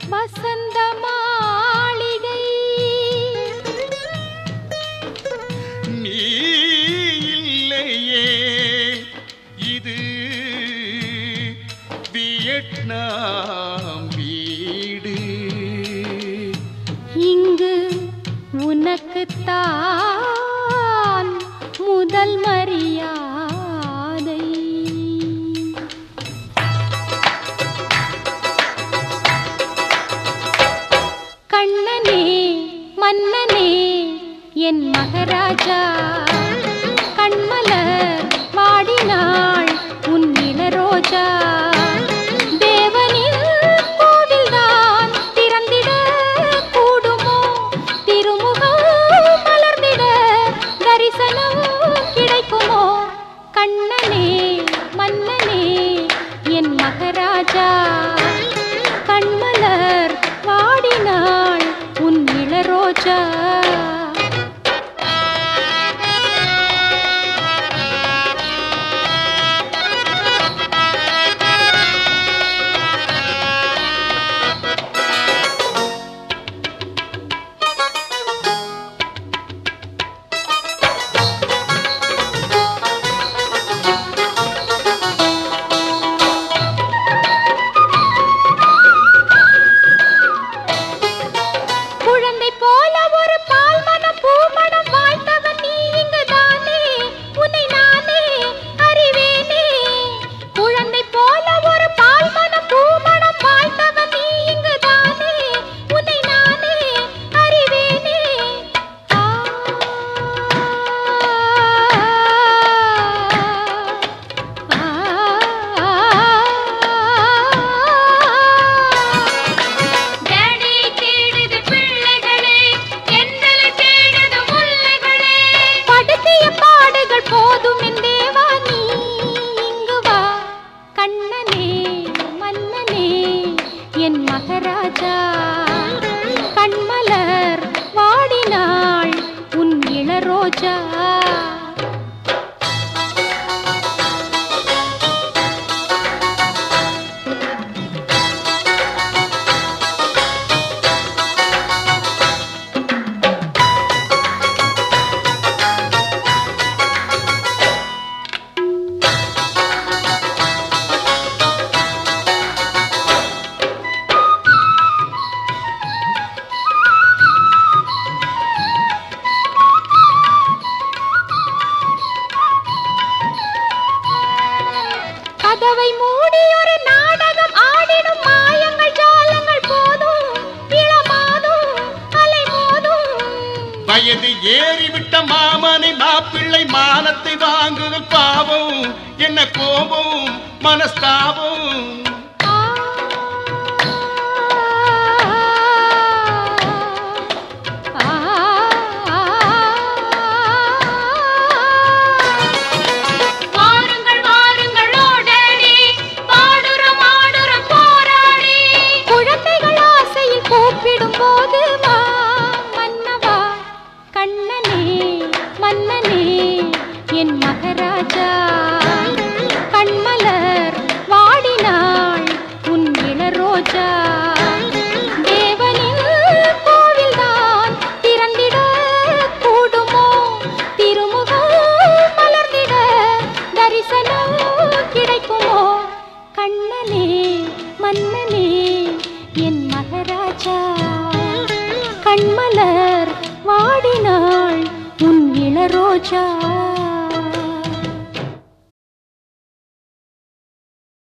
வசந்த மாளிகை நீ இல்லையே இது வியட்நாம் வீடு இங்கு உனக்குத்தான் முதல் மரியாதை கண்ணனே மன்னனே என் மகராஜா கண்மலர் வாடினாள் உன் இளரோஜா தேவனின் கோவில்தான் திறந்திட கூடுமோ திருமுகம் மலர்ந்திட தரிசனம் கிடைக்குமோ கண்ணனே மன்னனே என் மகராஜா கண்மலர் வாடினாள் உன் இளரோஜா குழந்தை போல ஒரு பால் மனம் பூ மனம் வாழ்ந்தவன் நீ இங்குதானே உன்னை நானே அறிவேனே குழந்தை போல ஒரு பால் மனம் பூ மனம் வாழ்ந்தவன் நீ இங்குதானே உன்னை நானே அறிவேனே ஆ டேடி தேடுது பிள்ளைகளே என்னலை தேடுது முல்லைகளே படுத்திய பாடுகள் போதும் என் தேவா நீ இங்கு வா கண்ணனே மன்னனே என் மகராஜா கண்மலர் வாடினாள் உன் இளரோஜா கதவை மூடி ஒரு நாடகம் ஆடிடும் மாயங்கள் ஜாலங்கள் போதும் இளமாதும் அலை மோதும் வயது ஏறிவிட்ட மாமனை மாப்பிள்ளை மானத்தை வாங்குதல் பாவம் என்ன கோபம் மனஸ்தாபம் ஆ, ஆ, வாருங்கள் வாருங்கள் ஓடடி பாடுறோம் ஆடுறோம் போராடி குழந்தைகள் ஆசையில் கூப்பிடும் போது வா மன்னவா கண்ணனே மன்னனே என் மகராஜா கண்மலர் வாடினாள் உன் இளரோஜா தேவனின் கோவில்தான் திறந்திட கூடுமோ திருமுகம் மலர்ந்திட தரிசனம் கிடைக்குமோ கண்ணனே மன்னனே என் மகராஜா கண்மலர் வாடினாள் உன் இளரோஜா